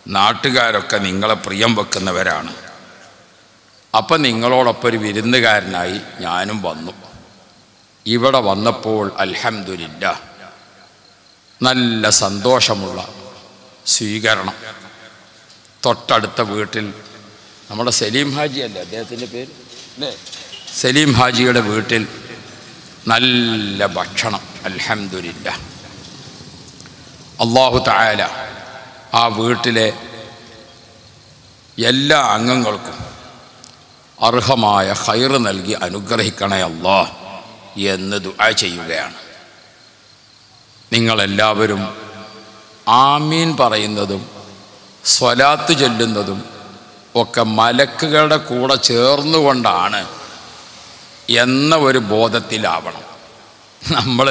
നാട്ടുകാരൊക്കെ നിങ്ങളെ പ്രിയം വെക്കുന്നവരാണ് അപ്പം നിങ്ങളോടൊപ്പം ഒരു വിരുന്നുകാരനായി ഞാനും വന്നു ഇവിടെ വന്നപ്പോൾ അൽഹംദുലില്ല നല്ല സന്തോഷമുള്ള സ്വീകരണം തൊട്ടടുത്ത വീട്ടിൽ നമ്മുടെ സലീം ഹാജി അല്ലേ അദ്ദേഹത്തിൻ്റെ പേര് അല്ലേ സലീം ഹാജിയുടെ വീട്ടിൽ നല്ല ഭക്ഷണം അൽഹംദുലില്ല അള്ളാഹു തായാല ആ വീട്ടിലെ എല്ലാ അംഗങ്ങൾക്കും അർഹമായ ഹൈറ് നൽകി അനുഗ്രഹിക്കണേ അല്ലാ എന്ന് ദുആ ചെയ്യുകയാണ് നിങ്ങളെല്ലാവരും ആമീൻ പറയുന്നതും സ്വലാത്ത് ചൊല്ലുന്നതും ഒക്കെ മലക്കുകളുടെ കൂടെ ചേർന്നുകൊണ്ടാണ് എന്ന ഒരു ബോധത്തിലാവണം നമ്മൾ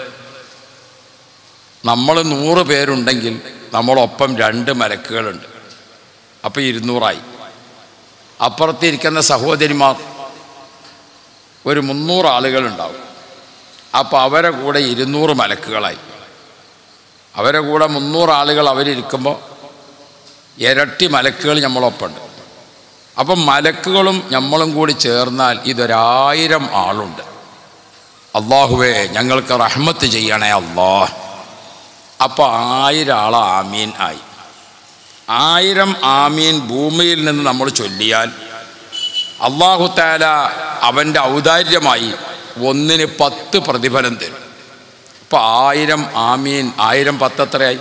നമ്മൾ നൂറ് പേരുണ്ടെങ്കിൽ നമ്മളൊപ്പം രണ്ട് മലക്കുകളുണ്ട് അപ്പോൾ ഇരുന്നൂറായി അപ്പുറത്തിരിക്കുന്ന സഹോദരിമാർ ഒരു മുന്നൂറ് ആളുകളുണ്ടാവും അപ്പോൾ അവരെ കൂടെ ഇരുന്നൂറ് മലക്കുകളായി അവരെ കൂടെ മുന്നൂറ് ആളുകൾ അവരിയ്ക്കുമ്പോൾ ഇരട്ടി മലക്കുകൾ നമ്മളൊപ്പമുണ്ട് അപ്പം മലക്കുകളും നമ്മളും കൂടി ചേർന്നാൽ ഇതൊരായിരം ആളുണ്ട് അള്ളാഹുവേ ഞങ്ങൾക്ക് റഹ്മത്ത് ചെയ്യണേ അള്ളാഹ് അപ്പോൾ ആയിരം ആൾ ആമീൻ ആയി ആയിരം ആമീൻ ഭൂമിയിൽ നിന്ന് നമ്മൾ ചൊല്ലിയാൽ അള്ളാഹു താല അവൻ്റെ ഔദാര്യമായി ഒന്നിന് പത്ത് പ്രതിഫലം തരും ഇപ്പോൾ ആയിരം ആമീൻ ആയിരം പത്ത് എത്രയായി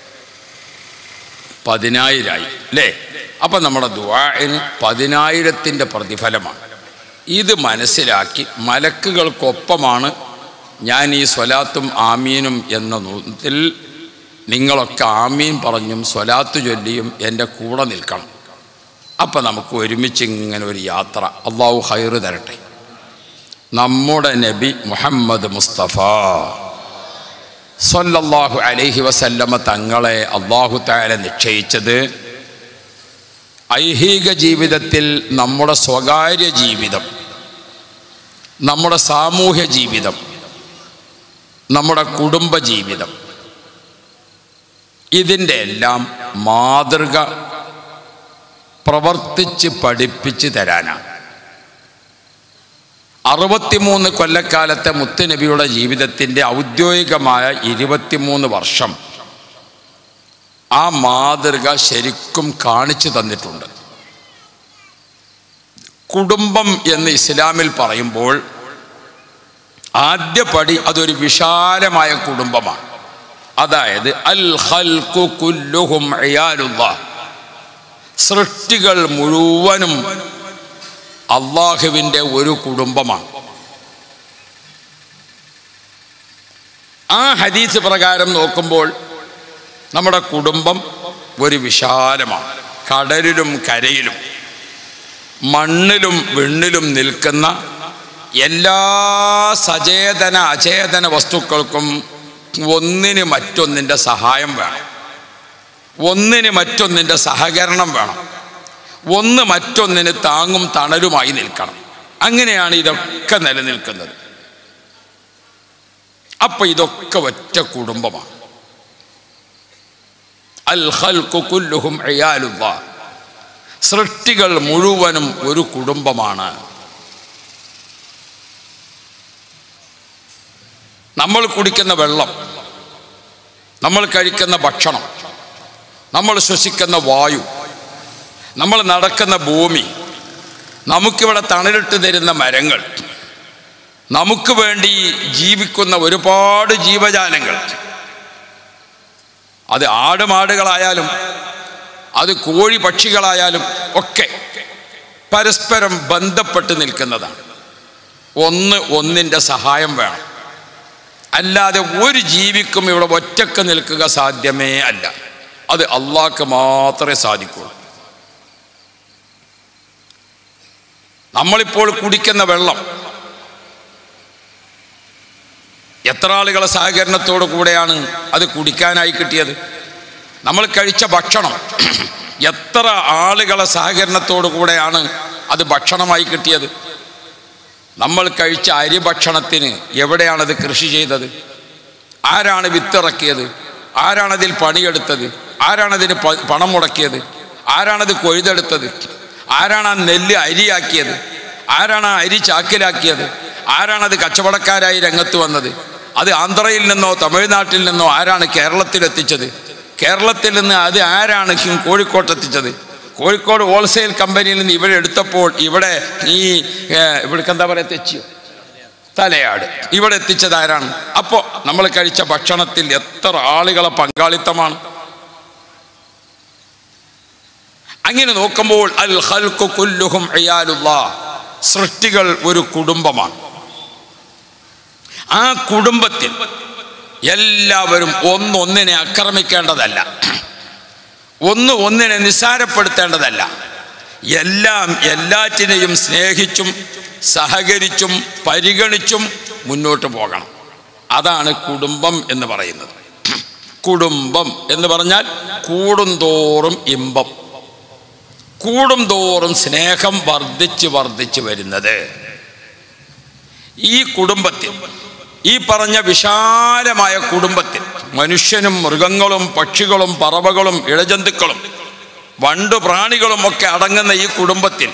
പതിനായിരമായി അല്ലേ അപ്പം നമ്മുടെ ദുആന് പതിനായിരത്തിൻ്റെ പ്രതിഫലമാണ് ഇത് മനസ്സിലാക്കി മലക്കുകൾക്കൊപ്പമാണ് ഞാൻ ഈ സ്വലാത്തും ആമീനും എന്ന നൂത്തിൽ നിങ്ങളൊക്കെ ആമീൻ പറഞ്ഞും സ്വലാത്ത് ചൊല്ലിയും എൻ്റെ കൂടെ നിൽക്കണം അപ്പം നമുക്ക് ഒരുമിച്ച് ഇങ്ങനെ ഒരു യാത്ര അള്ളാഹു ഹൈറ് തരട്ടെ നമ്മുടെ നബി മുഹമ്മദ് മുസ്തഫ സല്ലല്ലാഹു അലൈഹി വസല്ലമ തങ്ങളെ അള്ളാഹു താല നിശ്ചയിച്ചത് ഐഹിക ജീവിതത്തിൽ നമ്മുടെ സ്വകാര്യ ജീവിതം നമ്മുടെ സാമൂഹ്യ ജീവിതം നമ്മുടെ കുടുംബ ജീവിതം ഇതിൻ്റെ എല്ലാം മാതൃക പ്രവർത്തിച്ച് പഠിപ്പിച്ച് തരാനാണ് അറുപത്തിമൂന്ന് കൊല്ലക്കാലത്തെ മുത്തുനബിയുടെ ജീവിതത്തിൻ്റെ ഔദ്യോഗികമായ ഇരുപത്തിമൂന്ന് വർഷം ആ മാതൃക ശരിക്കും കാണിച്ചു തന്നിട്ടുണ്ട് കുടുംബം എന്ന് ഇസ്ലാമിൽ പറയുമ്പോൾ ആദ്യ പടി അതൊരു വിശാലമായ കുടുംബമാണ് അതായത് അൽ ഖൽഖു കുല്ലുഹും ഇയാലുല്ലാഹ് സൃഷ്ടികൾ മുഴുവനും അള്ളാഹുവിൻ്റെ ഒരു കുടുംബമാണ് ആ ഹദീസ് പ്രകാരം നോക്കുമ്പോൾ നമ്മുടെ കുടുംബം ഒരു വിശാലമാണ് കടലിലും കരയിലും മണ്ണിലും വിണ്ണിലും നിൽക്കുന്ന എല്ലാ സചേതന അചേതന വസ്തുക്കൾക്കും ഒന്നിന് മറ്റൊന്നിൻ്റെ സഹായം വേണം ഒന്നിന് മറ്റൊന്നിൻ്റെ സഹകരണം വേണം ഒന്ന് മറ്റൊന്നിന് താങ്ങും തണലുമായി നിൽക്കണം അങ്ങനെയാണ് ഇതൊക്കെ നിലനിൽക്കുന്നത് അപ്പൊ ഇതൊക്കെ ഒറ്റ കുടുംബമാണ് അൽ ഖൽഖു കുല്ലുഹും ഇയാലുല്ലാഹ് സൃഷ്ടികൾ മുഴുവനും ഒരു കുടുംബമാണ് നമ്മൾ കുടിക്കുന്ന വെള്ളം നമ്മൾ കഴിക്കുന്ന ഭക്ഷണം നമ്മൾ ശ്വസിക്കുന്ന വായു നമ്മൾ നടക്കുന്ന ഭൂമി നമുക്കിവിടെ തണലിട്ട് തരുന്ന മരങ്ങൾ നമുക്ക് വേണ്ടി ജീവിക്കുന്ന ഒരുപാട് ജീവജാലങ്ങൾ അത് ആടുമാടുകളായാലും അത് കോഴി പക്ഷികളായാലും ഒക്കെ പരസ്പരം ബന്ധപ്പെട്ട് നിൽക്കുന്നതാണ് ഒന്ന് ഒന്നിൻ്റെ സഹായം വേണം അല്ലാതെ ഒരു ജീവിക്കും ഇവിടെ ഒറ്റക്ക് നിൽക്കുക സാധ്യമേ അല്ല അത് അള്ളാഹ്ക്ക് മാത്രമേ സാധിക്കുള്ളൂ നമ്മളിപ്പോൾ കുടിക്കുന്ന വെള്ളം എത്ര ആളുകളെ സഹകരണത്തോടു കൂടെയാണ് അത് കുടിക്കാനായി കിട്ടിയത് നമ്മൾ കഴിച്ച ഭക്ഷണം എത്ര ആളുകളെ സഹകരണത്തോടു കൂടെയാണ് അത് ഭക്ഷണമായി കിട്ടിയത് നമ്മൾ കഴിച്ച അരി ഭക്ഷണത്തിന് എവിടെയാണത് കൃഷി ചെയ്തത് ആരാണ് വിത്തിറക്കിയത് ആരാണതിൽ പണിയെടുത്തത് ആരാണതിന് പ- പണം മുടക്കിയത് ആരാണത് കൊയ്തെടുത്തത് ആരാണ് ആ നെല്ല് അരിയാക്കിയത് ആരാണ് ആ അരി ചാക്കിലാക്കിയത് ആരാണത് കച്ചവടക്കാരായി രംഗത്ത് വന്നത് അത് ആന്ധ്രയിൽ നിന്നോ തമിഴ്നാട്ടിൽ നിന്നോ ആരാണ് കേരളത്തിലെത്തിച്ചത് കേരളത്തിൽ നിന്ന് അത് ആരാണ് ഹിം- കോഴിക്കോട്ട് എത്തിച്ചത് കോഴിക്കോട് ഹോൾസെയിൽ കമ്പനിയിൽ നിന്ന് ഇവിടെ എടുത്തപ്പോൾ ഇവിടെ ഈ ഇവിടേക്ക് എന്താ പറയുക തെച്ചിയോ തലയാട് ഇവിടെ എത്തിച്ചത് ആരാണ് അപ്പോൾ നമ്മൾ കഴിച്ച ഭക്ഷണത്തിൽ എത്ര ആളുകളെ പങ്കാളിത്തമാണ് അങ്ങനെ നോക്കുമ്പോൾ അൽ ഹൽക്കു കുല്ലുഹും അയാലുള്ള സൃഷ്ടികൾ ഒരു കുടുംബമാണ് ആ കുടുംബത്തിൽ എല്ലാവരും ഒന്നൊന്നിനെ ആക്രമിക്കേണ്ടതല്ല ഒന്ന് ഒന്നിനെ നിസ്സാരപ്പെടുത്തേണ്ടതല്ല എല്ലാം എല്ലാറ്റിനെയും സ്നേഹിച്ചും സഹകരിച്ചും പരിഗണിച്ചും മുന്നോട്ട് പോകണം അതാണ് കുടുംബം എന്ന് പറയുന്നത് കുടുംബം എന്ന് പറഞ്ഞാൽ കൂടുന്തോറും ഇമ്പം കൂടുന്തോറും സ്നേഹം വർദ്ധിച്ച് വർദ്ധിച്ച് വരുന്നത് ഈ കുടുംബത്തിൽ ഈ പറഞ്ഞ വിശാലമായ കുടുംബത്തിൽ മനുഷ്യനും മൃഗങ്ങളും പക്ഷികളും പറവകളും ഇഴജന്തുക്കളും വണ്ടു പ്രാണികളും ഒക്കെ അടങ്ങുന്ന ഈ കുടുംബത്തിൽ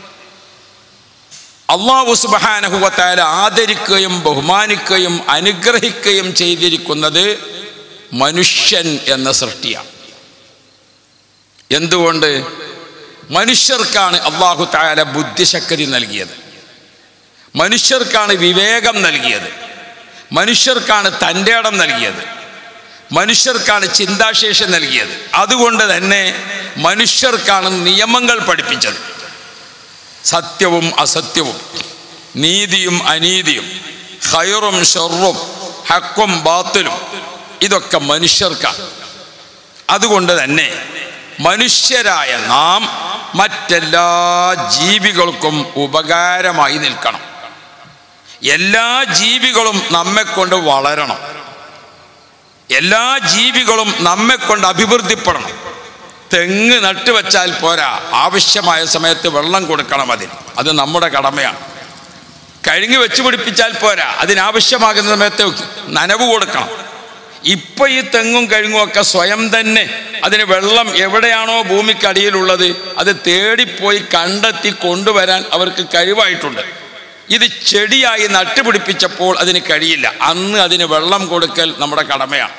അള്ളാഹു സുബാനഹുവത്തായ ആദരിക്കുകയും ബഹുമാനിക്കുകയും അനുഗ്രഹിക്കുകയും ചെയ്തിരിക്കുന്നത് മനുഷ്യൻ എന്ന സൃഷ്ടിയാണ് എന്തുകൊണ്ട് മനുഷ്യർക്കാണ് അള്ളാഹു താല ബുദ്ധിശക്തി നൽകിയത് മനുഷ്യർക്കാണ് വിവേകം നൽകിയത് മനുഷ്യർക്കാണ് തൻ്റെ ഇടം നൽകിയത് മനുഷ്യർക്കാണ് ചിന്താശേഷി നൽകിയത് അതുകൊണ്ട് തന്നെ മനുഷ്യർക്കാണ് നിയമങ്ങൾ പഠിപ്പിച്ചത് സത്യവും അസത്യവും നീതിയും അനീതിയും ഹയറും ഷെറും ഹക്കും ബാത്തിലും ഇതൊക്കെ മനുഷ്യർക്കാണ് അതുകൊണ്ട് തന്നെ മനുഷ്യരായ നാം മറ്റെല്ലാ ജീവികൾക്കും ഉപകാരമായി നിൽക്കണം എല്ലാ ജീവികളും നമ്മെക്കൊണ്ട് വളരണം എല്ലാ ജീവികളും നമ്മെക്കൊണ്ട് അഭിവൃദ്ധിപ്പെടണം തെങ്ങ് നട്ടുവെച്ചാൽ പോരാ ആവശ്യമായ സമയത്ത് വെള്ളം കൊടുക്കണം അതിന് അത് നമ്മുടെ കടമയാണ് കഴുങ്ങി വെച്ച് പിടിപ്പിച്ചാൽ പോരാ അതിനാവശ്യമാകുന്ന സമയത്ത് നനവ് കൊടുക്കണം ഇപ്പൊ ഈ തെങ്ങും കഴുങ്ങും ഒക്കെ സ്വയം തന്നെ അതിന് വെള്ളം എവിടെയാണോ ഭൂമിക്കടിയിലുള്ളത് അത് തേടിപ്പോയി കണ്ടെത്തി കൊണ്ടുവരാൻ അവർക്ക് കഴിവായിട്ടുണ്ട് ഇത് ചെടിയായി നട്ടുപിടിപ്പിച്ചപ്പോൾ അതിന് കഴിയില്ല അന്ന് അതിന് വെള്ളം കൊടുക്കൽ നമ്മുടെ കടമയാണ്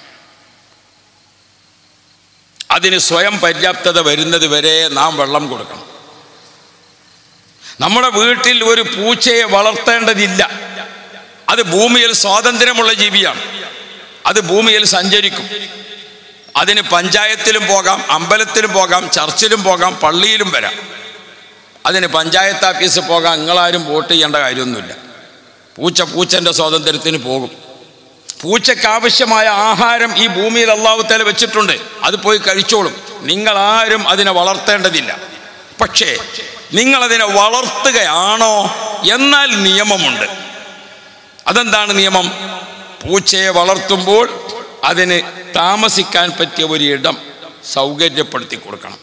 അതിന് സ്വയം പര്യാപ്തത വരുന്നത് വരെ നാം വെള്ളം കൊടുക്കണം നമ്മുടെ വീട്ടിൽ ഒരു പൂച്ചയെ വളർത്തേണ്ടതില്ല അത് ഭൂമിയിൽ സ്വാതന്ത്ര്യമുള്ള ജീവിയാണ് അത് ഭൂമിയിൽ സഞ്ചരിക്കും അതിന് പഞ്ചായത്തിലും പോകാം അമ്പലത്തിലും പോകാം ചർച്ചിലും പോകാം പള്ളിയിലും വരാം അതിന് പഞ്ചായത്ത് ഓഫീസിൽ പോകാൻ നിങ്ങളാരും വോട്ട് ചെയ്യേണ്ട കാര്യമൊന്നുമില്ല പൂച്ച പൂച്ചൻ്റെ സ്വാതന്ത്ര്യത്തിന് പോകും പൂച്ചയ്ക്ക് ആവശ്യമായ ആഹാരം ഈ ഭൂമിയിൽ അള്ളാഹുത്തേല വെച്ചിട്ടുണ്ട് അത് പോയി കഴിച്ചോളും നിങ്ങളാരും അതിനെ വളർത്തേണ്ടതില്ല പക്ഷേ നിങ്ങളതിനെ വളർത്തുകയാണോ എന്നാൽ നിയമമുണ്ട് അതെന്താണ് നിയമം പൂച്ചയെ വളർത്തുമ്പോൾ അതിന് താമസിക്കാൻ പറ്റിയ ഒരു ഇടം സൗകര്യപ്പെടുത്തി കൊടുക്കണം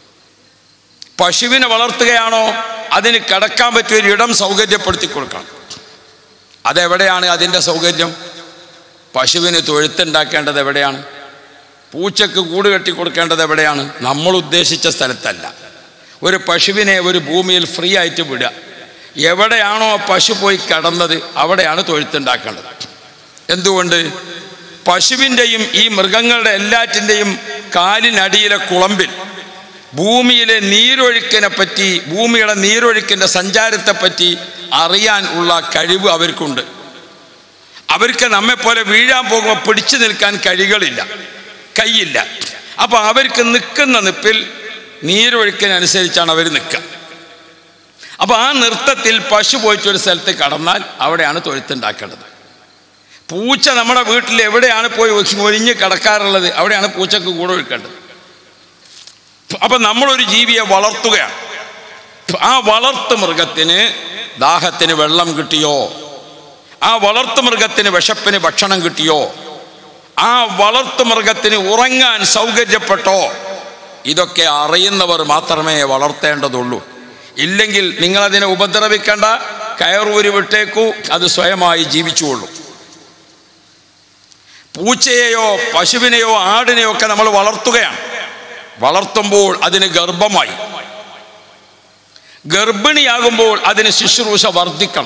പശുവിനെ വളർത്തുകയാണോ അതിന് കിടക്കാൻ പറ്റിയ ഒരു ഇടം സൗകര്യപ്പെടുത്തി കൊടുക്കണം അതെവിടെയാണ് അതിൻ്റെ സൗകര്യം പശുവിന് തൊഴുത്തുണ്ടാക്കേണ്ടത് എവിടെയാണ് പൂച്ചക്ക് കൂട് കെട്ടി കൊടുക്കേണ്ടത് എവിടെയാണ് നമ്മൾ ഉദ്ദേശിച്ച സ്ഥലത്തല്ല ഒരു പശുവിനെ ഒരു ഭൂമിയിൽ ഫ്രീ ആയിട്ട് വിടുക എവിടെയാണോ പശു പോയി കടന്നത് അവിടെയാണ് തൊഴുത്തുണ്ടാക്കേണ്ടത് എന്തുകൊണ്ട് പശുവിൻ്റെയും ഈ മൃഗങ്ങളുടെ എല്ലാറ്റിൻ്റെയും കാലിനടിയിലെ കുളമ്പിൽ ഭൂമിയിലെ നീരൊഴുക്കിനെ പറ്റി ഭൂമിയുടെ നീരൊഴുക്കിൻ്റെ സഞ്ചാരത്തെപ്പറ്റി അറിയാൻ ഉള്ള കഴിവ് അവർക്കുണ്ട് അവർക്ക് നമ്മെപ്പോലെ വീഴാൻ പോകുമ്പോൾ പിടിച്ചു നിൽക്കാൻ കഴികളില്ല കൈയില്ല അപ്പോൾ അവർക്ക് നിൽക്കുന്ന നിപ്പിൽ നീരൊഴുക്കിനനുസരിച്ചാണ് അവർ നിൽക്കുക അപ്പോൾ ആ നൃത്തത്തിൽ പശു പോയിട്ട് ഒരു സ്ഥലത്ത് കടന്നാൽ അവിടെയാണ് തൊഴുത്തുണ്ടാക്കേണ്ടത് പൂച്ച നമ്മുടെ വീട്ടിൽ എവിടെയാണ് പോയി ഒഴിഞ്ഞ് കിടക്കാറുള്ളത് അവിടെയാണ് പൂച്ചക്ക് കൂടെ ഒഴുക്കേണ്ടത് അപ്പം നമ്മളൊരു ജീവിയെ വളർത്തുകയാണ് ആ വളർത്തു മൃഗത്തിന് ദാഹത്തിന് വെള്ളം കിട്ടിയോ ആ വളർത്തു മൃഗത്തിന് വിശപ്പിന് ഭക്ഷണം കിട്ടിയോ ആ വളർത്തു മൃഗത്തിന് ഉറങ്ങാൻ സൗകര്യപ്പെട്ടോ ഇതൊക്കെ അറിയുന്നവർ മാത്രമേ വളർത്തേണ്ടതുള്ളൂ ഇല്ലെങ്കിൽ നിങ്ങളതിനെ ഉപദ്രവിക്കേണ്ട കയറൂരി വിട്ടേക്കൂ അത് സ്വയമായി ജീവിച്ചുകൊള്ളൂ പൂച്ചയെയോ പശുവിനെയോ ആടിനെയോ ഒക്കെ നമ്മൾ വളർത്തുകയാണ് വളർത്തുമ്പോൾ അതിന് ഗർഭമായി ഗർഭിണിയാകുമ്പോൾ അതിന് ശുശ്രൂഷ വർദ്ധിക്കണം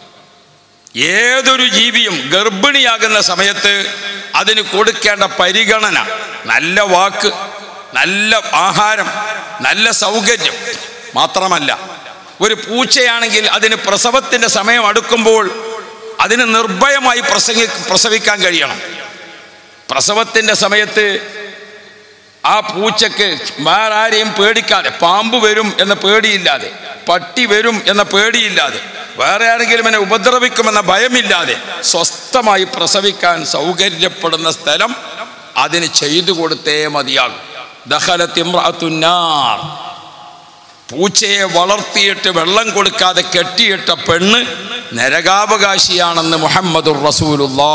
ഏതൊരു ജീവിയും ഗർഭിണിയാകുന്ന സമയത്ത് അതിന് കൊടുക്കേണ്ട പരിഗണന നല്ല വാക്ക് നല്ല ആഹാരം നല്ല സൗകര്യം മാത്രമല്ല ഒരു പൂച്ചയാണെങ്കിൽ അതിന് പ്രസവത്തിൻ്റെ സമയം അടുക്കുമ്പോൾ അതിന് നിർഭയമായി പ്രസംഗി പ്രസവിക്കാൻ കഴിയണം പ്രസവത്തിൻ്റെ സമയത്ത് ആ പൂച്ചക്ക് വേറെ ആരെയും പേടിക്കാതെ പാമ്പ് വരും എന്ന പേടിയില്ലാതെ പട്ടി വരും എന്ന പേടിയില്ലാതെ വേറെ ആരെങ്കിലും എന്നെ ഉപദ്രവിക്കുമെന്ന ഭയമില്ലാതെ സ്വസ്ഥമായി പ്രസവിക്കാൻ സൗകര്യപ്പെടുന്ന സ്ഥലം അതിന് ചെയ്തു കൊടുത്തേ മതിയാകും ദഹലത്തിമ്രാത്തുന്നാർ പൂച്ചയെ വളർത്തിയിട്ട് വെള്ളം കൊടുക്കാതെ കെട്ടിയിട്ട പെണ്ണ് നരകാവകാശിയാണെന്ന് മുഹമ്മദുർ റസൂലുള്ളാ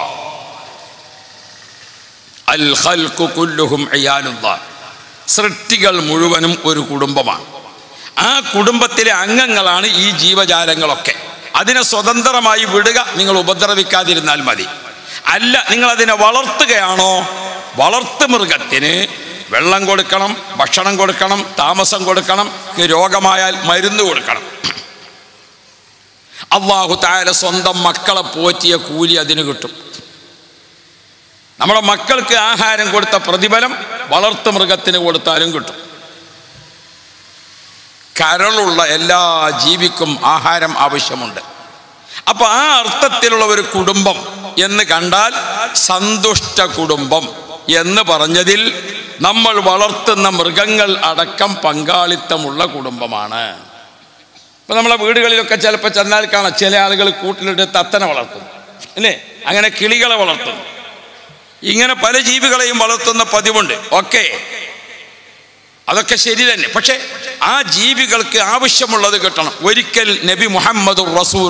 അൽ ഖൽഖു കുല്ലുഹും ഇയാലുല്ലാ സൃഷ്ടികൾ മുഴുവനും ഒരു കുടുംബമാണ് ആ കുടുംബത്തിലെ അംഗങ്ങളാണ് ഈ ജീവജാലങ്ങളൊക്കെ അതിനെ സ്വതന്ത്രമായി വിടുക നിങ്ങൾ ഉപദ്രവിക്കാതിരുന്നാൽ മതി അല്ല നിങ്ങൾ അതിനെ വളർത്തുകയാണോ വളർത്തു മൃഗത്തിന് വെള്ളം കൊടുക്കണം ഭക്ഷണം കൊടുക്കണം താമസം കൊടുക്കണം രോഗമായാൽ മരുന്ന് കൊടുക്കണം അള്ളാഹു താര സ്വന്തം മക്കളെ പോറ്റിയ കൂലി അതിന് കിട്ടും നമ്മുടെ മക്കൾക്ക് ആഹാരം കൊടുത്ത പ്രതിഫലം വളർത്തു മൃഗത്തിന് കൊടുത്താലും കിട്ടും കരളുള്ള എല്ലാ ജീവിക്കും ആഹാരം ആവശ്യമുണ്ട് അപ്പൊ ആ അർത്ഥത്തിലുള്ള ഒരു കുടുംബം എന്ന് കണ്ടാൽ സന്തുഷ്ട കുടുംബം എന്ന് പറഞ്ഞതിൽ നമ്മൾ വളർത്തുന്ന മൃഗങ്ങൾ അടക്കം പങ്കാളിത്തമുള്ള കുടുംബമാണ് ഇപ്പൊ നമ്മളെ വീടുകളിലൊക്കെ ചിലപ്പോൾ ചെന്നാൽ കാണാം ചില ആളുകൾ കൂട്ടിലിട്ട് തത്തനെ വളർത്തുന്നു അല്ലേ അങ്ങനെ കിളികളെ വളർത്തുന്നു ഇങ്ങനെ പല ജീവികളെയും വളർത്തുന്ന പതിവുണ്ട് ഓക്കെ അതൊക്കെ ശരി തന്നെ പക്ഷെ ആ ജീവികൾക്ക് ആവശ്യമുള്ളത് കിട്ടണം ഒരിക്കൽ നബി മുഹമ്മദ്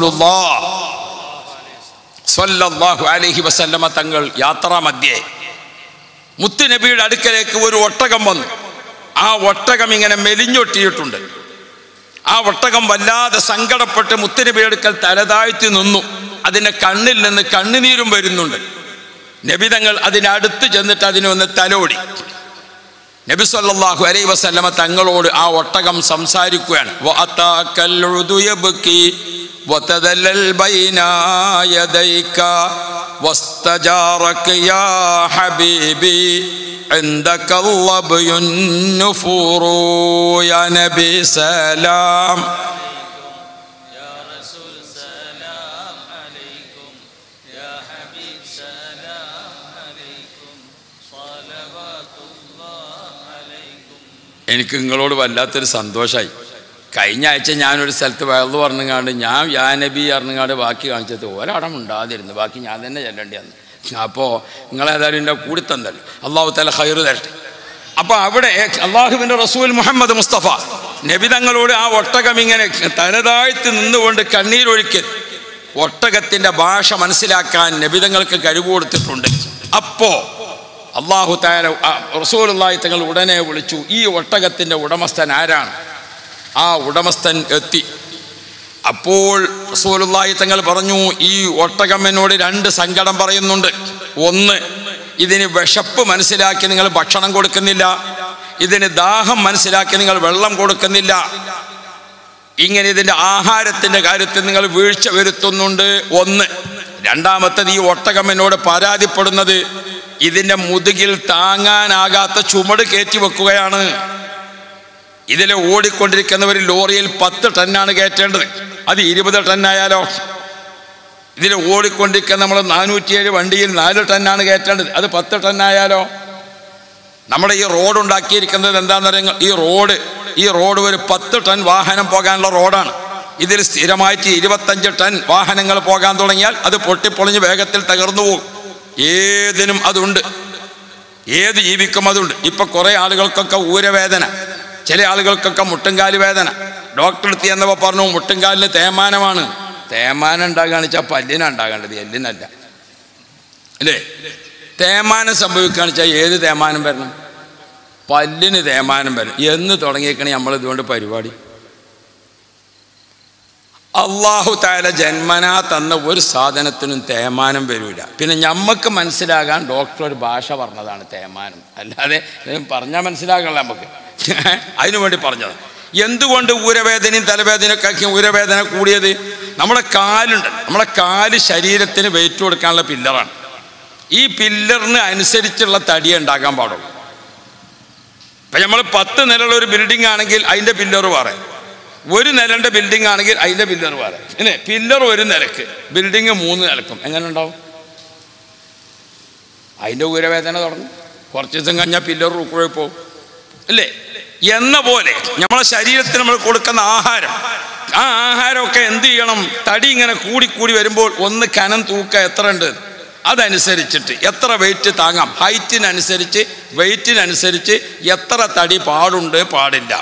സ്വല്ലല്ലാഹു അലൈഹി വസല്ലമ തങ്ങൾ യാത്രാമധ്യേ മുത്തു നബിയുടെ അടുക്കലേക്ക് ഒരു ഒട്ടകം വന്നു ആ ഒട്ടകം ഇങ്ങനെ മെലിഞ്ഞൊട്ടിയിട്ടുണ്ട് ആ ഒട്ടകം വല്ലാതെ സങ്കടപ്പെട്ട് മുത്തുനബി അടുക്കൽ തലതാഴ്ത്തി നിന്നു അതിൻ്റെ കണ്ണിൽ നിന്ന് കണ്ണുനീരും വരുന്നുണ്ട് നബിതങ്ങൾ അതിനടുത്ത് ചെന്നിട്ട് അതിനൊന്ന് തലോടി നബി സല്ലല്ലാഹു അലൈഹി വസല്ലമ തങ്ങളോട് ആ ഒട്ടകം സംസാരിക്കുകയാണ് വഅതാക്കൽ ഉദു യബ്കി വതദല്ലൽ ബൈന യദൈക വസ്തജാറക യാ ഹബീബി عندك اللبي النفور يا نبي سلام يا رسول سلام عليكم يا حبيب سلام عليكم صلوات الله عليكم എനിക്ക് നിങ്ങളോട് വല്ലാത്തൊരു സന്തോഷമായി കഴിഞ്ഞ ആഴ്ച ഞാനൊരു സ്ഥലത്ത് വയറു പറഞ്ഞങ്ങാണ്ട് ഞാൻ യാ നബി പറഞ്ഞങ്ങാണ്ട് ബാക്കി കാണിച്ചത് ഒരാടം ഉണ്ടാതിരുന്നു ബാക്കി ഞാൻ തന്നെ ചെല്ലേണ്ടി വന്നു അപ്പോൾ നിങ്ങളേതായാലും എൻ്റെ കൂടി തന്നല്ലോ അള്ളാഹു തല ഹൈറ് തരട്ടെ അപ്പോൾ അവിടെ അള്ളാഹുവിൻ്റെ റസൂൽ മുഹമ്മദ് മുസ്തഫ നബി തങ്ങളോട് ആ ഒട്ടകം ഇങ്ങനെ തലതാഴ്ത്തി നിന്നുകൊണ്ട് കണ്ണീരൊഴുക്കി ഒട്ടകത്തിൻ്റെ ഭാഷ മനസ്സിലാക്കാൻ നബിതങ്ങൾക്ക് കഴിവ് കൊടുത്തിട്ടുണ്ട് അപ്പോൾ അള്ളാഹു താര റസൂലുള്ളാഹി തങ്ങൾ ഉടനെ വിളിച്ചു ഈ ഒട്ടകത്തിൻ്റെ ഉടമസ്ഥൻ ആരാണ് ആ ഉടമസ്ഥൻ എത്തി അപ്പോൾ റസൂലുള്ളാഹി തങ്ങൾ പറഞ്ഞു ഈ ഒട്ടകം എന്നോട് രണ്ട് സങ്കടം പറയുന്നുണ്ട് ഒന്ന് ഇതിന് വിശപ്പ് മനസ്സിലാക്കി നിങ്ങൾ ഭക്ഷണം കൊടുക്കുന്നില്ല ഇതിന് ദാഹം മനസ്സിലാക്കി നിങ്ങൾ വെള്ളം കൊടുക്കുന്നില്ല ഇങ്ങനെ ഇതിൻ്റെ ആഹാരത്തിൻ്റെ കാര്യത്തിൽ നിങ്ങൾ വീഴ്ച വരുത്തുന്നുണ്ട് ഒന്ന് രണ്ടാമത്തത് ഈ ഒട്ടകം എന്നോട് പരാതിപ്പെടുന്നത് ഇതിൻ്റെ മുതുകിൽ താങ്ങാനാകാത്ത ചുമട് കയറ്റി വെക്കുകയാണ് ഇതിൽ ഓടിക്കൊണ്ടിരിക്കുന്ന ഒരു ലോറിയിൽ പത്ത് ടണ്ണാണ് കയറ്റേണ്ടത് അത് ഇരുപത് ടണ്ണായാലോ ഇതിൽ ഓടിക്കൊണ്ടിരിക്കുന്ന നമ്മൾ നാനൂറ്റിയേഴ് വണ്ടിയിൽ നാല് ടണ്ണാണ് കയറ്റേണ്ടത് അത് പത്ത് ടണ്ണായാലോ നമ്മുടെ ഈ റോഡ് ഉണ്ടാക്കിയിരിക്കുന്നത് എന്താണെന്ന് പറയുക ഈ റോഡ് ഈ റോഡ് ഒരു പത്ത് ടൺ വാഹനം പോകാനുള്ള റോഡാണ് ഇതിൽ സ്ഥിരമായിട്ട് ഇരുപത്തഞ്ച് ടൺ വാഹനങ്ങൾ പോകാൻ തുടങ്ങിയാൽ അത് പൊട്ടിപ്പൊളിഞ്ഞ് വേഗത്തിൽ തകർന്നു പോകും ഏതിനും അതുണ്ട് ഏത് ജീവിക്കും അതുണ്ട് ഇപ്പൊ കുറേ ആളുകൾക്കൊക്കെ ഊരവേദന ചില ആളുകൾക്കൊക്കെ മുട്ടുംകാല് വേദന ഡോക്ടർ എടുത്ത് ചെന്നപ്പോൾ പറഞ്ഞു മുട്ടുംകാലിന് തേമാനമാണ് തേമാനം ഉണ്ടാകുകയാണെന്ന് വെച്ചാൽ പല്ലിനാണ് ഉണ്ടാകേണ്ടത് എല്ലിനല്ല അല്ലേ തേമാനം സംഭവിക്കുകയാണെന്ന് വെച്ചാൽ ഏത് തേമാനം വരണം പല്ലിന് തേമാനം വരണം എന്ന് തുടങ്ങിയേക്കണേ നമ്മൾ ഇതുകൊണ്ട് പരിപാടി അള്ളാഹു താല ജന്മനാ തന്ന ഒരു സാധനത്തിനും തേമാനം വരില്ല പിന്നെ ഞമ്മക്ക് മനസ്സിലാകാൻ ഡോക്ടർ ഒരു ഭാഷ പറഞ്ഞതാണ് തേമാനം അല്ലാതെ ഇത് പറഞ്ഞാൽ മനസ്സിലാകണല്ലോ നമുക്ക് അതിനു വേണ്ടി പറഞ്ഞത് എന്തുകൊണ്ട് ഊരവേദനയും തലവേദനയൊക്കെ ആക്കി ഊരവേദന കൂടിയത് നമ്മുടെ കാലുണ്ട് നമ്മുടെ കാല് ശരീരത്തിന് വെയിറ്റ് കൊടുക്കാനുള്ള പില്ലറാണ് ഈ പില്ലറിന് അനുസരിച്ചുള്ള തടിയേ ഉണ്ടാക്കാൻ പാടുള്ളൂ ഇപ്പം നമ്മൾ പത്ത് നിലയുള്ള ഒരു ബിൽഡിംഗ് ആണെങ്കിൽ അതിൻ്റെ പില്ലർ വേറെ ഒരു നിലൻ്റെ ബിൽഡിംഗ് ആണെങ്കിൽ അതിൻ്റെ പില്ലർ വേറെ ഇല്ലേ പില്ലർ ഒരു നിലക്ക് ബിൽഡിംഗ് മൂന്ന് നിലക്കും എങ്ങനെ ഉണ്ടാവും അതിൻ്റെ ഊരവേദന തുടങ്ങും കുറച്ച് ദിവസം കഴിഞ്ഞാൽ പില്ലർ റൂക്കുഴ പോകും അല്ലേ എന്ന പോലെ നമ്മളെ ശരീരത്തിന് നമ്മൾ കൊടുക്കുന്ന ആഹാരം ആ ആഹാരമൊക്കെ എന്ത് ചെയ്യണം തടി ഇങ്ങനെ കൂടി കൂടി വരുമ്പോൾ ഒന്ന് കനം തൂക്ക എത്ര ഉണ്ട് അതനുസരിച്ചിട്ട് എത്ര വെയിറ്റ് താങ്ങാം ഹൈറ്റിനനുസരിച്ച് വെയിറ്റിനനുസരിച്ച് എത്ര തടി പാടുണ്ട് പാടില്ല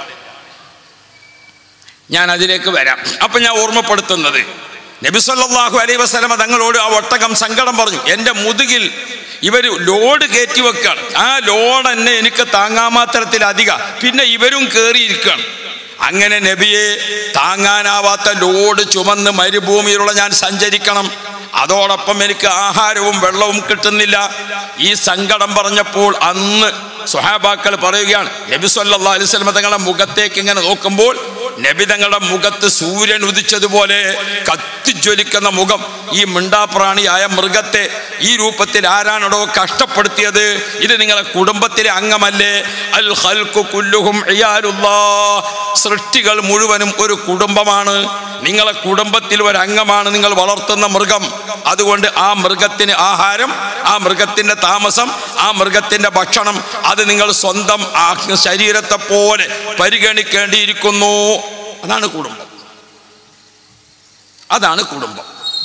ഞാൻ അതിലേക്ക് വരാം അപ്പം ഞാൻ ഓർമ്മപ്പെടുത്തുന്നത് നബി സല്ലല്ലാഹു അലൈഹി വസല്ലമ തങ്ങളോട് ആ ഒട്ടകം സങ്കടം പറഞ്ഞു എൻ്റെ മുതുകിൽ ഇവർ ലോഡ് കയറ്റി വെക്കുകയാണ് ആ ലോഡ് എന്നെ എനിക്ക് താങ്ങാമാത്രത്തിൽ അധിക പിന്നെ ഇവരും കയറിയിരിക്കുകയാണ് അങ്ങനെ നബിയെ താങ്ങാനാവാത്ത ലോഡ് ചുമന്ന് മരുഭൂമിയിലുള്ള ഞാൻ സഞ്ചരിക്കണം അതോടൊപ്പം എനിക്ക് ആഹാരവും വെള്ളവും കിട്ടുന്നില്ല ഈ സങ്കടം പറഞ്ഞപ്പോൾ അന്ന് സുഹാബാക്കൾ പറയുകയാണ് നബി സല്ലല്ലാഹു അലൈഹി വസല്ലമ തങ്ങളുടെ മുഖത്തേക്ക് ഇങ്ങനെ നോക്കുമ്പോൾ നബി തങ്ങളുടെ മുഖത്ത് സൂര്യൻ ഉദിച്ചതുപോലെ കത്തിജ്വലിക്കുന്ന മുഖം ഈ മിണ്ടാപ്രാണിയായ മൃഗത്തെ ഈ രൂപത്തിൽ ആരാണോ കഷ്ടപ്പെടുത്തിയത് ഇത് നിങ്ങളെ കുടുംബത്തിലെ അംഗമല്ലേ അൽ ഖൽഖു കുല്ലുഹും ഇയാലുല്ലാ സൃഷ്ടികൾ മുഴുവനും ഒരു കുടുംബമാണ് നിങ്ങളെ കുടുംബത്തിൽ ഒരു അംഗമാണ് നിങ്ങൾ വളർത്തുന്ന മൃഗം അതുകൊണ്ട് ആ മൃഗത്തിന് ആഹാരം ആ മൃഗത്തിന്റെ താമസം ആ മൃഗത്തിന്റെ ഭക്ഷണം അത് നിങ്ങൾ സ്വന്തം ആ ശരീരത്തെ പോലെ പരിഗണിക്കേണ്ടിയിരിക്കുന്നു അതാണ് കുടുംബം അതാണ് കുടുംബം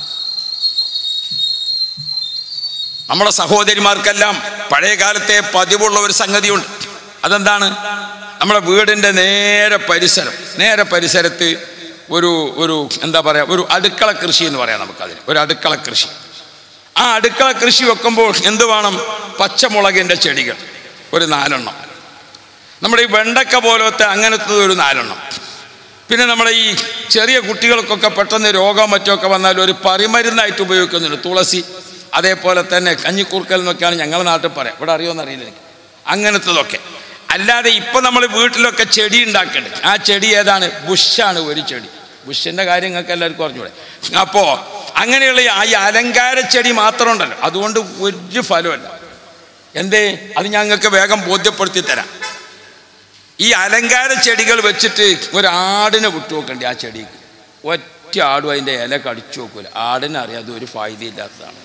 നമ്മുടെ സഹോദരിമാർക്കെല്ലാം പഴയ കാലത്തെ പതിവുള്ള ഒരു സംഗതിയുണ്ട് അതെന്താണ് നമ്മുടെ വീടിൻ്റെ നേരെ പരിസരം നേരെ പരിസരത്ത് ഒരു ഒരു എന്താ പറയുക ഒരു അടുക്കള കൃഷി എന്ന് പറയാം നമുക്കതിന് ഒരു അടുക്കള കൃഷി ആ അടുക്കള കൃഷി വെക്കുമ്പോൾ എന്ത് വേണം പച്ചമുളകിൻ്റെ ചെടികൾ ഒരു നാലെണ്ണം നമ്മുടെ ഈ വെണ്ടക്ക പോലത്തെ അങ്ങനത്തെ ഒരു നാലെണ്ണം പിന്നെ നമ്മുടെ ഈ ചെറിയ കുട്ടികൾക്കൊക്കെ പെട്ടെന്ന് രോഗം മറ്റൊക്കെ വന്നാൽ ഒരു പരിമരുന്നായിട്ട് ഉപയോഗിക്കുന്നുണ്ട് തുളസി അതേപോലെ തന്നെ കഞ്ഞിക്കൂർക്കൽ എന്നൊക്കെയാണ് ഞങ്ങളുടെ നാട്ടിൽ പറയാം ഇവിടെ അറിയുമെന്ന് അറിയില്ല എനിക്ക് അങ്ങനത്തതൊക്കെ അല്ലാതെ ഇപ്പം നമ്മൾ വീട്ടിലൊക്കെ ചെടി ഉണ്ടാക്കുന്നുണ്ട് ആ ചെടി ഏതാണ് ബുഷാണ് ഒരു ചെടി ബുഷിൻ്റെ കാര്യം നിങ്ങൾക്ക് എല്ലാവർക്കും അറിഞ്ഞൂടെ അപ്പോൾ അങ്ങനെയുള്ള ആ ഈ അലങ്കാര ചെടി മാത്രം ഉണ്ടല്ലോ അതുകൊണ്ട് ഒരു ഫലമല്ല എന്തേ അത് ഞങ്ങൾക്ക് വേഗം ബോധ്യപ്പെടുത്തി തരാം ഈ അലങ്കാര ചെടികൾ വെച്ചിട്ട് ഒരു ആടിനെ വിട്ടു നോക്കണ്ടേ ആ ചെടിക്ക് ഒറ്റ ആടും അതിൻ്റെ ഇല കടിച്ചു നോക്കൂല ആടിനെ അറിയാം അത് ഒരു ഫായ്ദയില്ലാത്തതാണ്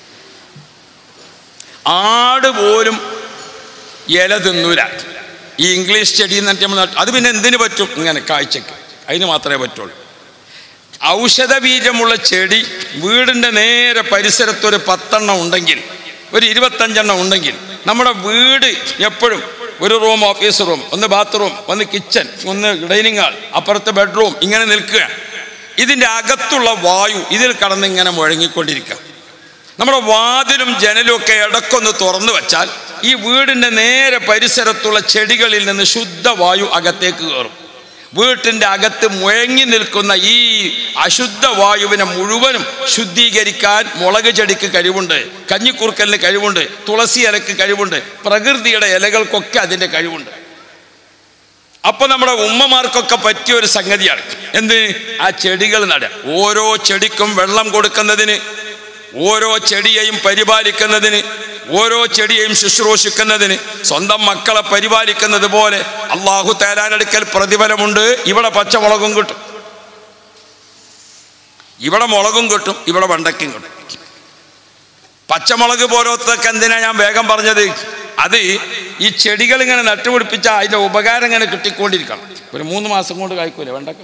ആട് പോലും ഇല തിന്നൂല ഈ ഇംഗ്ലീഷ് ചെടി എന്ന് പറഞ്ഞിട്ട് നമ്മൾ നട്ട് അത് പിന്നെ എന്തിനു പറ്റും ഇങ്ങനെ കാഴ്ചക്ക് അതിന് മാത്രമേ പറ്റുള്ളൂ ഔഷധ ബീജമുള്ള ചെടി വീടിൻ്റെ നേരെ പരിസരത്തൊരു പത്തെണ്ണം ഉണ്ടെങ്കിൽ ഒരു ഇരുപത്തഞ്ചെണ്ണം ഉണ്ടെങ്കിൽ നമ്മുടെ വീട് എപ്പോഴും ഒരു റൂം ഓഫീസ് റൂം ഒന്ന് ബാത്റൂം ഒന്ന് കിച്ചൺ ഒന്ന് ഡൈനിങ് ഹാൾ അപ്പുറത്തെ ബെഡ്റൂം ഇങ്ങനെ നിൽക്കുക ഇതിൻ്റെ അകത്തുള്ള വായു ഇതിൽ കടന്ന് ഇങ്ങനെ മുഴങ്ങിക്കൊണ്ടിരിക്കുക നമ്മുടെ വാതിലും ജനലും ഒക്കെ ഇടക്കൊന്ന് തുറന്നു വെച്ചാൽ ഈ വീടിൻ്റെ നേരെ പരിസരത്തുള്ള ചെടികളിൽ നിന്ന് ശുദ്ധവായു അകത്തേക്ക് കയറും വീട്ടിൻ്റെ അകത്ത് മുഴങ്ങി നിൽക്കുന്ന ഈ അശുദ്ധ വായുവിനെ മുഴുവനും ശുദ്ധീകരിക്കാൻ മുളക് ചെടിക്ക് കഴിവുണ്ട് കഞ്ഞിക്കുറുക്കലിന് കഴിവുണ്ട് തുളസി ഇലക്ക് കഴിവുണ്ട് പ്രകൃതിയുടെ ഇലകൾക്കൊക്കെ അതിൻ്റെ കഴിവുണ്ട് അപ്പൊ നമ്മുടെ ഉമ്മമാർക്കൊക്കെ പറ്റിയ ഒരു സംഗതിയാണ് എന്ത് ആ ചെടികൾ നടുക ഓരോ ചെടിക്കും വെള്ളം കൊടുക്കുന്നതിന് ഓരോ ചെടിയെയും പരിപാലിക്കുന്നതിന് ഓരോ ചെടിയെയും ശുശ്രൂഷിക്കുന്നതിന് സ്വന്തം മക്കളെ പരിപാലിക്കുന്നത് പോലെ അള്ളാഹു തേലാനടുക്കൽ പ്രതിഫലമുണ്ട് ഇവിടെ പച്ചമുളകും കിട്ടും ഇവിടെ മുളകും കിട്ടും ഇവിടെ വെണ്ടയ്ക്കും കിട്ടും പച്ചമുളക് പോലത്തൊക്കെ എന്തിനാ ഞാൻ വേഗം പറഞ്ഞത് അത് ഈ ചെടികൾ ഇങ്ങനെ നട്ടുപിടിപ്പിച്ചാൽ അതിൻ്റെ ഉപകാരം ഇങ്ങനെ കിട്ടിക്കൊണ്ടിരിക്കണം ഒരു മൂന്ന് മാസം കൊണ്ട് കായ്ക്കൂലേ വെണ്ടക്ക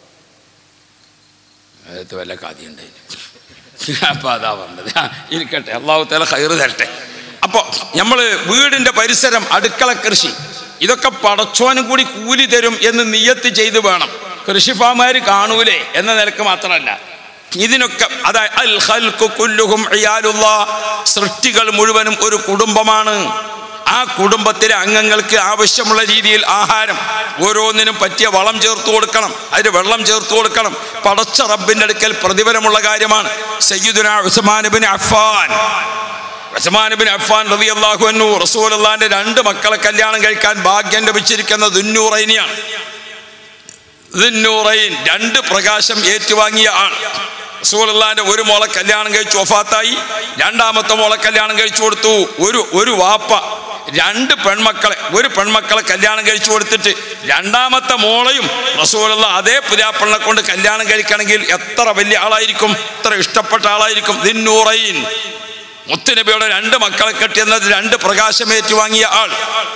അത് വല്ല കാതിയുണ്ട് അപ്പൊ അതാ പറഞ്ഞത് ആ, ഇരിക്കട്ടെ അള്ളാഹു തല ഹൈറ് തരട്ടെ അപ്പോൾ നമ്മൾ വീടിൻ്റെ പരിസരം അടുക്കള കൃഷി ഇതൊക്കെ പടച്ചോനും കൂടി കൂലി തരും എന്ന് നിയത്ത് ചെയ്ത് വേണം കൃഷിഫാമാർ കാണൂലേ എന്ന നിലക്ക് മാത്രമല്ല ഇതിനൊക്കെ അതായത് അൽ ഖൽഖു കുല്ലുഹും ഇയാലുള്ള സൃഷ്ടികൾ മുഴുവനും ഒരു കുടുംബമാണ് ആ ആ കുടുംബത്തിലെ അംഗങ്ങൾക്ക് ആവശ്യമുള്ള രീതിയിൽ ആഹാരം ഓരോന്നിനും പറ്റിയ വളം ചേർത്ത് കൊടുക്കണം അതിന് വെള്ളം ചേർത്ത് കൊടുക്കണം പടച്ച റബ്ബിൻ്റെ അടുക്കൽ പ്രതിഫലമുള്ള കാര്യമാണ് സയ്യിദുന Usman bin Affan Usman bin Affan റളിയല്ലാഹു അൻഹു റസൂലുള്ളാഹിന്റെ രണ്ട് മക്കളെ കല്യാണം കഴിക്കാൻ ഭാഗ്യം ലഭിച്ചിരിക്കുന്ന ദുന്നൂറൈനിയാണ് ദുന്നൂറൈൻ രണ്ട് പ്രകാശം ഏറ്റുവാങ്ങിയ ആൾ റസൂലുള്ളാഹിന്റെ ഒരു മോളെ കല്യാണം കഴിച്ചു ഒഫാത്തായി രണ്ടാമത്തെ മോളെ കല്യാണം കഴിച്ചു കൊടുത്തു ഒരു ഒരു വാപ്പ രണ്ട് പെൺമക്കളെ ഒരു പെൺമക്കളെ കല്യാണം കഴിച്ചു കൊടുത്തിട്ട് രണ്ടാമത്തെ മോളെയും റസൂലുള്ള അതേ പുരാപ്പണ്ണെ കൊണ്ട് കല്യാണം കഴിക്കണമെങ്കിൽ എത്ര വലിയ ആളായിരിക്കും എത്ര ഇഷ്ടപ്പെട്ട ആളായിരിക്കും ദിന്നൂറൈൻ മുത്തുനബിയുടെ രണ്ട് മക്കളെ കെട്ടിയെന്നത് രണ്ട് പ്രകാശം ഏറ്റുവാങ്ങിയ ആൾ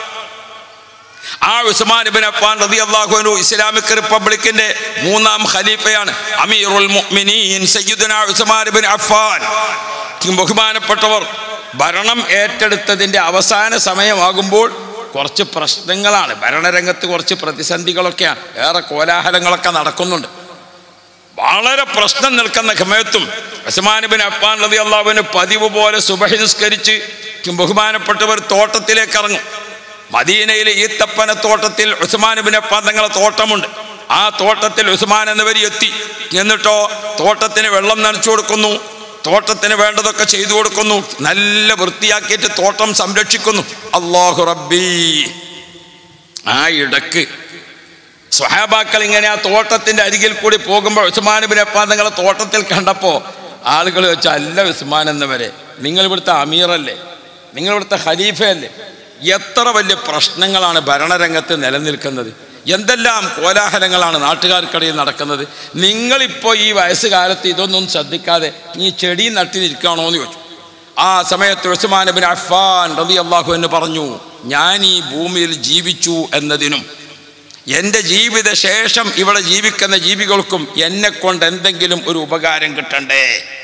ആ ഉസ്മാൻ ഇബ്നു അഫ്ഫാൻ റളിയല്ലാഹു അൻഹു ഇസ്ലാമിക് റിപ്പബ്ലിക്കിന്റെ മൂന്നാം ഖലീഫയാണ് അമീറുൽ മുഅ്മിനീൻ സയ്യിദുന ഉസ്മാൻ ഇബ്നു അഫ്ഫാൻ ബഹുമാനപ്പെട്ടവർ ഭരണം ഏറ്റെടുത്തതിൻ്റെ അവസാന സമയമാകുമ്പോൾ കുറച്ച് പ്രശ്നങ്ങളാണ് ഭരണരംഗത്ത് കുറച്ച് പ്രതിസന്ധികളൊക്കെയാണ് ഏറെ കോലാഹലങ്ങളൊക്കെ നടക്കുന്നുണ്ട് വളരെ പ്രശ്നം നിൽക്കുന്ന സമയത്തും ഉസ്മാൻ അപ്പാൻ റതി അള്ളാഹുവിന് പതിവ് പോലെ സുബഹി നിസ്കരിച്ച് ബഹുമാനപ്പെട്ടവർ തോട്ടത്തിലേക്ക് ഇറങ്ങും മദീനയിലെ ഈത്തപ്പന തോട്ടത്തിൽ ഉസ്മാൻ ബിൻ അപ്പാൻ തങ്ങളെ തോട്ടമുണ്ട് ആ തോട്ടത്തിൽ ഉസ്മാൻ എന്നിവർ എത്തി എന്നിട്ടോ തോട്ടത്തിന് വെള്ളം നനച്ചു കൊടുക്കുന്നു തോട്ടത്തിന് വേണ്ടതൊക്കെ ചെയ്തു കൊടുക്കുന്നു നല്ല വൃത്തിയാക്കിയിട്ട് തോട്ടം സംരക്ഷിക്കുന്നു അള്ളാഹു റബ്ബി ആ ഇടക്ക് സ്വഹാബാക്കൾ ഇങ്ങനെ ആ തോട്ടത്തിന്റെ അരികിൽ കൂടി പോകുമ്പോൾ ഉസ്മാൻ ബിൻ അപ്പാൻ തങ്ങളെ തോട്ടത്തിൽ കണ്ടപ്പോൾ ആളുകൾ വെച്ചാൽ അല്ല ഉസ്മാൻ എന്നവരെ നിങ്ങൾ ഇവിടുത്തെ അമീറല്ലേ നിങ്ങൾ ഇവിടുത്തെ ഖലീഫയല്ലേ എത്ര വലിയ പ്രശ്നങ്ങളാണ് ഭരണരംഗത്ത് നിലനിൽക്കുന്നത് എന്തെല്ലാം കോലാഹലങ്ങളാണ് നാട്ടുകാർക്കിടയിൽ നടക്കുന്നത് നിങ്ങളിപ്പോൾ ഈ വയസ്സുകാലത്ത് ഇതൊന്നും ശ്രദ്ധിക്കാതെ ഈ ചെടി നട്ടിരിക്കുകയാണോ എന്ന് ചോദിച്ചു ആ സമയത്ത് ഉസ്മാൻ ബിൻ അഫ്ഫാൻ റതി അള്ളാഹു എന്ന് പറഞ്ഞു ഞാൻ ഈ ഭൂമിയിൽ ജീവിച്ചു എന്നതിനും എൻ്റെ ജീവിത ശേഷം ഇവിടെ ജീവിക്കുന്ന ജീവികൾക്കും എന്നെ കൊണ്ട് എന്തെങ്കിലും ഒരു ഉപകാരം കിട്ടണ്ടേ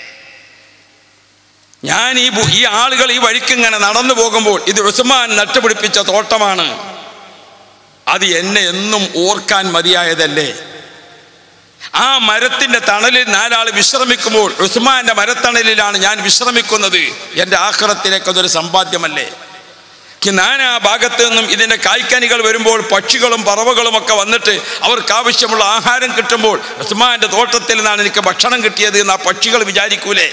ഞാൻ ഈ ഭൂ- ഈ ആളുകൾ ഈ വഴിക്ക് ഇങ്ങനെ നടന്നു പോകുമ്പോൾ ഇത് ഉസ്മാൻ നട്ടുപിടിപ്പിച്ച തോട്ടമാണ് അത് എന്നെ എന്നും ഓർക്കാൻ മതിയായതല്ലേ ആ മരത്തിന്റെ തണലിൽ നാലാൾ വിശ്രമിക്കുമ്പോൾ ഉസ്മാന്റെ മരത്തണലിലാണ് ഞാൻ വിശ്രമിക്കുന്നത് എൻ്റെ ആഹ്റത്തിലേക്ക് അതൊരു സമ്പാദ്യമല്ലേ ക്ക് നാനാ ഭാഗത്ത് നിന്നും ഇതിൻ്റെ കായ്ക്കനികൾ വരുമ്പോൾ പക്ഷികളും പറവകളും ഒക്കെ വന്നിട്ട് അവർക്ക് ആവശ്യമുള്ള ആഹാരം കിട്ടുമ്പോൾ ഉസ്മാന്റെ തോട്ടത്തിൽ നിന്നാണ് എനിക്ക് ഭക്ഷണം കിട്ടിയത് എന്ന് ആ പക്ഷികൾ വിചാരിക്കൂലേ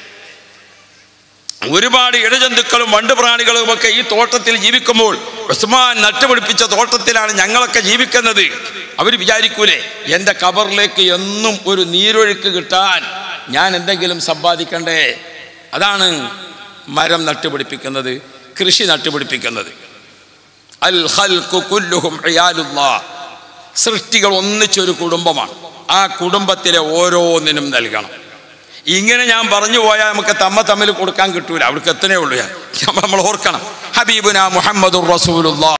ഒരുപാട് ഇഴജന്തുക്കളും വണ്ടുപ്രാണികളും ഒക്കെ ഈ തോട്ടത്തിൽ ജീവിക്കുമ്പോൾ ഉസ്മാൻ നട്ടുപിടിപ്പിച്ച തോട്ടത്തിലാണ് ഞങ്ങളൊക്കെ ജീവിക്കുന്നത് അവർ വിചാരിക്കൂലേ എൻ്റെ കബറിലേക്ക് എന്നും ഒരു നീരൊഴുക്ക് കിട്ടാൻ ഞാൻ എന്തെങ്കിലും സമ്പാദിക്കണ്ടേ അതാണ് മരം നട്ടുപിടിപ്പിക്കുന്നത് കൃഷി നട്ടുപിടിപ്പിക്കുന്നത് അൽ ഖൽഖു കുല്ലുഹും ഇയാലുല്ലാ സൃഷ്ടികൾ ഒന്നിച്ചൊരു കുടുംബമാണ് ആ കുടുംബത്തിലെ ഓരോന്നിനും നൽകണം ഇങ്ങനെ ഞാൻ പറഞ്ഞു പോയാൽ നമുക്ക് തമ്മ തമ്മിൽ കൊടുക്കാൻ കിട്ടൂല അവിടേക്ക് എത്തനേ ഉള്ളൂ ഞാൻ നമ്മൾ ഓർക്കണം ഹബീബുന മുഹമ്മദുർ റസൂലുള്ളാ